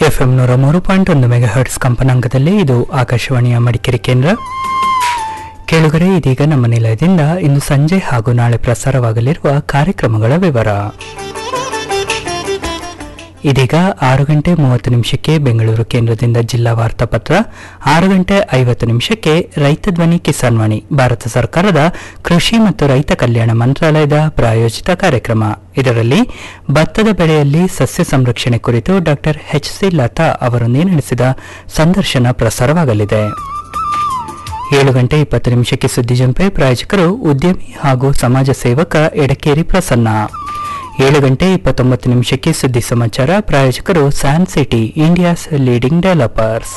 FM ನೂರ ಮೂರು point ಒಂದು ಮೆಗಾ ಹರ್ಟ್ಸ್ ಕಂಪನಾಂಕದಲ್ಲಿ ಇದು ಆಕಾಶವಾಣಿಯ ಮಡಿಕೇರಿ ಕೇಂದ್ರ ಕೇಳುಗರೆ ಇದೀಗ ನಮ್ಮ ನಿಲಯದಿಂದ ಇಂದು ಸಂಜೆ ಹಾಗೂ ನಾಳೆ ಪ್ರಸಾರವಾಗಲಿರುವ ಕಾರ್ಯಕ್ರಮಗಳ ವಿವರ ಇದೀಗ ಆರು ಗಂಟೆ ಮೂವತ್ತು ನಿಮಿಷಕ್ಕೆ ಬೆಂಗಳೂರು ಕೇಂದ್ರದಿಂದ ಜಿಲ್ಲಾ ವಾರ್ತಾಪತ್ರ ಆರು ಗಂಟೆ ಐವತ್ತು ನಿಮಿಷಕ್ಕೆ ರೈತ ಧ್ವನಿ ಕಿಸಾನ್ ವಾಣಿ ಭಾರತ ಸರ್ಕಾರದ ಕೃಷಿ ಮತ್ತು ರೈತ ಕಲ್ಯಾಣ ಮಂತ್ರಾಲಯದ ಪ್ರಾಯೋಜಿತ ಕಾರ್ಯಕ್ರಮ ಇದರಲ್ಲಿ ಭತ್ತದ ಬೆಳೆಯಲ್ಲಿ ಸಸ್ಯ ಸಂರಕ್ಷಣೆ ಕುರಿತು ಡಾಕ್ಟರ್ ಎಚ್ ಸಿ ಲತಾ ಅವರೊಂದಿಗೆ ನಡೆಸಿದ ಸಂದರ್ಶನ ಪ್ರಸಾರವಾಗಲಿದೆ ಏಳು ಗಂಟೆ ಇಪ್ಪತ್ತು ನಿಮಿಷಕ್ಕೆ ಸುದ್ದಿ ಜಂಪೆ ಪ್ರಾಯೋಜಕರು ಉದ್ಯಮಿ ಹಾಗೂ ಸಮಾಜ ಸೇವಕ ಎಡಕೇರಿ ಪ್ರಸನ್ನ ಏಳು ಗಂಟೆ ಇಪ್ಪತ್ತೊಂಬತ್ತು ನಿಮಿಷಕ್ಕೆ ಸುದ್ದಿ ಸಮಾಚಾರ ಪ್ರಾಯೋಜಕರು San City India's leading developers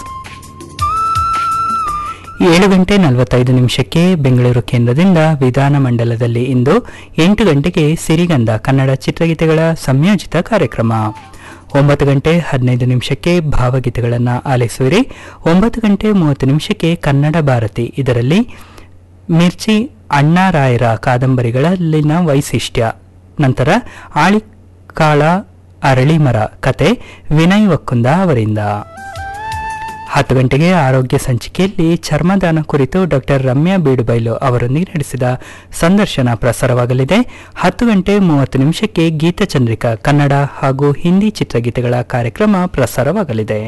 ಏಳು ಗಂಟೆ ನಲವತ್ತೈದು ನಿಮಿಷಕ್ಕೆ ಬೆಂಗಳೂರು ಕೇಂದ್ರದಿಂದ ವಿಧಾನಮಂಡಲದಲ್ಲಿ ಇಂದು ಎಂಟು ಗಂಟೆಗೆ ಸಿರಿಗಂಧ ಕನ್ನಡ ಚಿತ್ರಗೀತೆಗಳ ಸಂಯೋಜಿತ ಕಾರ್ಯಕ್ರಮ ಒಂಬತ್ತು ಗಂಟೆ ಹದಿನೈದು ನಿಮಿಷಕ್ಕೆ ಭಾವಗೀತೆಗಳನ್ನು ಆಲಿಸುವಿರಿ ಒಂಬತ್ತು ಗಂಟೆ ಮೂವತ್ತು ನಿಮಿಷಕ್ಕೆ ಕನ್ನಡ ಭಾರತಿ ಇದರಲ್ಲಿ ಮಿರ್ಚಿ ಅಣ್ಣಾರಾಯರ ಕಾದಂಬರಿಗಳಲ್ಲಿನ ವೈಶಿಷ್ಟ್ಯ ನಂತರ ಆಳಿಕಾಳ ಅರಳಿಮರ ಕತೆ ವಿನಯ್ ವಕ್ಕುಂದ ಅವರಿಂದ ಹತ್ತು ಗಂಟೆಗೆ ಆರೋಗ್ಯ ಸಂಚಿಕೆಯಲ್ಲಿ ಚರ್ಮದಾನ ಕುರಿತು ಡಾಕ್ಟರ್ ರಮ್ಯಾ ಬೀಡುಬೈಲು ಅವರೊಂದಿಗೆ ನಡೆಸಿದ ಸಂದರ್ಶನ ಪ್ರಸಾರವಾಗಲಿದೆ ಹತ್ತು ಗಂಟೆ ಮೂವತ್ತು ನಿಮಿಷಕ್ಕೆ ಗೀತಚಂದ್ರಿಕಾ ಕನ್ನಡ ಹಾಗೂ ಹಿಂದಿ ಚಿತ್ರಗೀತೆಗಳ ಕಾರ್ಯಕ್ರಮ ಪ್ರಸಾರವಾಗಲಿದೆ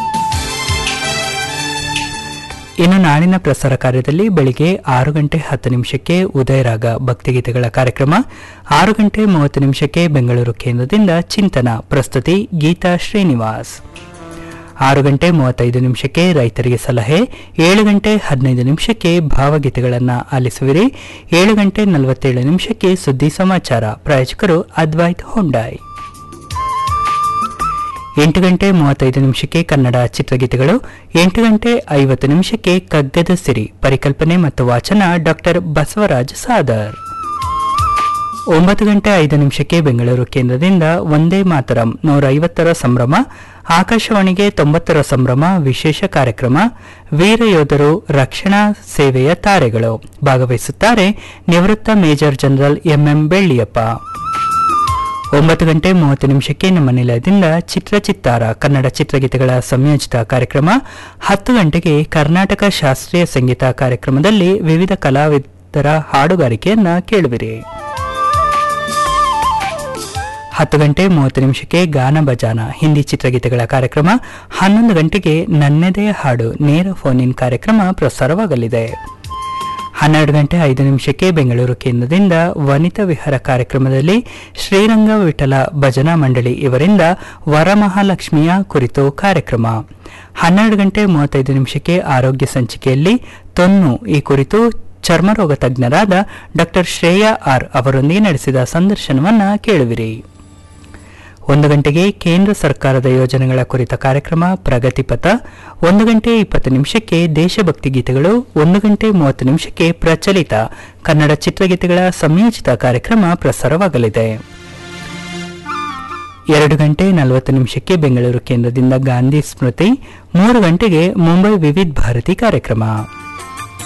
ಇನ್ನು ನಾಳಿನ ಪ್ರಸಾರ ಕಾರ್ಯದಲ್ಲಿ ಬೆಳಿಗ್ಗೆ ಆರು ಗಂಟೆ ಹತ್ತು ನಿಮಿಷಕ್ಕೆ ಉದಯರಾಗ ಭಕ್ತಿಗೀತೆಗಳ ಕಾರ್ಯಕ್ರಮ ಆರು ಗಂಟೆ ಮೂವತ್ತು ನಿಮಿಷಕ್ಕೆ ಬೆಂಗಳೂರು ಕೇಂದ್ರದಿಂದ ಚಿಂತನ ಪ್ರಸ್ತುತಿ ಗೀತಾ ಶ್ರೀನಿವಾಸ್ ಆರು ಗಂಟೆ ಮೂವತ್ತೈದು ನಿಮಿಷಕ್ಕೆ ರೈತರಿಗೆ ಸಲಹೆ ಏಳು ಗಂಟೆ ಹದಿನೈದು ನಿಮಿಷಕ್ಕೆ ಭಾವಗೀತೆಗಳನ್ನು ಆಲಿಸುವಿರಿ ಏಳು ಗಂಟೆ ನಲವತ್ತೇಳು ನಿಮಿಷಕ್ಕೆ ಸುದ್ದಿ ಸಮಾಚಾರ ಪ್ರಾಯೋಜಕರು ಅದ್ವೈತ್ ಹೊಂಡಾಯ್ ಎಂಟು ಗಂಟೆ ಮೂವತ್ತೈದು ನಿಮಿಷಕ್ಕೆ ಕನ್ನಡ ಚಿತ್ರಗೀತೆಗಳು ಎಂಟು ಗಂಟೆ ಐವತ್ತು ನಿಮಿಷಕ್ಕೆ ಕಗ್ಗದ ಸಿರಿ ಪರಿಕಲ್ಪನೆ ಮತ್ತು ವಾಚನ ಡಾಕ್ಟರ್ ಬಸವರಾಜ್ ಸಾದರ್ ಒಂಬತ್ತು ಗಂಟೆ ಐದು ನಿಮಿಷಕ್ಕೆ ಬೆಂಗಳೂರು ಕೇಂದ್ರದಿಂದ ಒಂದೇ ಮಾತರಂ ನೂರ ಐವತ್ತರ ಸಂಭ್ರಮ ಆಕಾಶವಾಣಿಗೆ ತೊಂಬತ್ತರ ಸಂಭ್ರಮ ವಿಶೇಷ ಕಾರ್ಯಕ್ರಮ ವೀರ ಯೋಧರು ರಕ್ಷಣಾ ಸೇವೆಯ ತಾರೆಗಳು ಭಾಗವಹಿಸುತ್ತಾರೆ ನಿವೃತ್ತ ಮೇಜರ್ ಜನರಲ್ ಎಂಎಂ ಬೆಳ್ಳಿಯಪ್ಪ ಒಂಬತ್ತು ಗಂಟೆ ಮೂವತ್ತು ನಿಮಿಷಕ್ಕೆ ನಮ್ಮ ನಿಲಯದಿಂದ ಚಿತ್ರಚಿತ್ತಾರ ಕನ್ನಡ ಚಿತ್ರಗೀತೆಗಳ ಸಂಯೋಜಿತ ಕಾರ್ಯಕ್ರಮ ಹತ್ತು ಗಂಟೆಗೆ ಕರ್ನಾಟಕ ಶಾಸ್ತ್ರೀಯ ಸಂಗೀತ ಕಾರ್ಯಕ್ರಮದಲ್ಲಿ ವಿವಿಧ ಕಲಾವಿದರ ಹಾಡುಗಾರಿಕೆಯನ್ನ ಕೇಳುವಿರಿ ಹತ್ತು ಗಂಟೆ ಮೂವತ್ತು ನಿಮಿಷಕ್ಕೆ ಗಾನ ಬಜಾನ ಹಿಂದಿ ಚಿತ್ರಗೀತೆಗಳ ಕಾರ್ಯಕ್ರಮ ಹನ್ನೊಂದು ಗಂಟೆಗೆ ನನ್ನೆದೆಯ ಹಾಡು ನೇರ ಫೋನ್ ಇನ್ ಕಾರ್ಯಕ್ರಮ ಪ್ರಸಾರವಾಗಲಿದೆ ಹನ್ನೆರಡು ಗಂಟೆ ಐದು ನಿಮಿಷಕ್ಕೆ ಬೆಂಗಳೂರು ಕೇಂದ್ರದಿಂದ ವನಿತಾ ವಿಹಾರ ಕಾರ್ಯಕ್ರಮದಲ್ಲಿ ಶ್ರೀರಂಗ ವಿಠಲ ಭಜನಾ ಮಂಡಳಿ ಇವರಿಂದ ವರಮಹಾಲಕ್ಷ್ಮಿಯ ಕುರಿತು ಕಾರ್ಯಕ್ರಮ ಹನ್ನೆರಡು ಗಂಟೆ ಮೂವತ್ತೈದು ನಿಮಿಷಕ್ಕೆ ಆರೋಗ್ಯ ಸಂಚಿಕೆಯಲ್ಲಿ ತೊನ್ನು ಈ ಕುರಿತು ಚರ್ಮರೋಗ ತಜ್ಞರಾದ ಡಾಕ್ಟರ್ ಶ್ರೇಯಾ ಆರ್ ಅವರೊಂದಿಗೆ ನಡೆಸಿದ ಸಂದರ್ಶನವನ್ನ ಕೇಳುವಿರಿ ಒಂದು ಗಂಟೆಗೆ ಕೇಂದ್ರ ಸರ್ಕಾರದ ಯೋಜನೆಗಳ ಕುರಿತ ಕಾರ್ಯಕ್ರಮ ಪ್ರಗತಿಪಥ ಒಂದು ಗಂಟೆ ಇಪ್ಪತ್ತು ನಿಮಿಷಕ್ಕೆ ದೇಶಭಕ್ತಿ ಗೀತೆಗಳು ಒಂದು ಗಂಟೆ ಮೂವತ್ತು ನಿಮಿಷಕ್ಕೆ ಪ್ರಚಲಿತ ಕನ್ನಡ ಚಿತ್ರಗೀತೆಗಳ ಸಂಯೋಜಿತ ಕಾರ್ಯಕ್ರಮ ಪ್ರಸಾರವಾಗಲಿದೆ ಎರಡು ಗಂಟೆ ನಲವತ್ತು ನಿಮಿಷಕ್ಕೆ ಬೆಂಗಳೂರು ಕೇಂದ್ರದಿಂದ ಗಾಂಧಿ ಸ್ಮೃತಿ ಮೂರು ಗಂಟೆಗೆ ಮುಂಬೈ ವಿವಿಧ ಭಾರತಿ ಕಾರ್ಯಕ್ರಮ